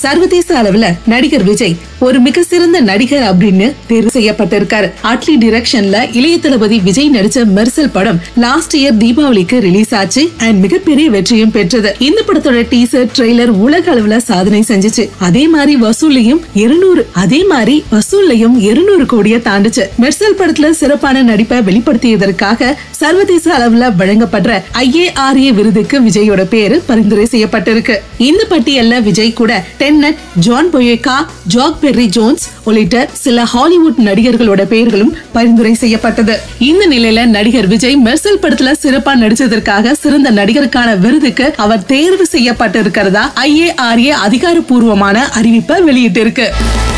சர்வதேச அளவுல நடிகர் விஜய் ஒரு மிக சிறந்த நடிகர் அப்படின்னு தேர்வு செய்யப்பட்டிருக்காரு அட்லி டிரெக்ஷன்ல இளைய தளபதி விஜய் நடிச்ச மெர்சல் படம் லாஸ்ட் இயர் தீபாவளிக்கு ரிலீஸ் ஆச்சு அண்ட் மிகப்பெரிய வெற்றியும் பெற்றது இந்த படத்தோட டீசர் ட்ரெய்லர் உலக அளவுல சாதனை செஞ்சுச்சு அதே மாதிரி வசூல்லையும் இருநூறு அதே மாதிரி வசூல்லையும் இருநூறு கோடிய தாண்டுச்சு மெர்சல் படத்துல சிறப்பான நடிப்பை வெளிப்படுத்தியதற்காக சர்வதேச அளவுல வழங்கப்படுற ஐஏஆர்ஏ விருதுக்கு விஜயோட பேரு பரிந்துரை செய்யப்பட்டிருக்கு இந்த பட்டியல்ல விஜய் கூட Dennett John Boyega Jack Perry Jones உள்ளிட்ட சில ஹாலிவுட் நடிகர்களோட பெயர்களும் பரிந்துரை செய்யப்பட்டது இந்த நிலையில நடிகர் விஜய் மெர்சல் படத்துல சிறப்பா நடிச்சதற்காக சிறந்த நடிகருக்கான விருதுக்கு அவர் தேர்வு செய்யப்பட்டிருக்கிறதா ஐஏஆர்ஏ அதிகாரப்பூர்வமான அறிவிப்பை வெளியிட்டிருக்கு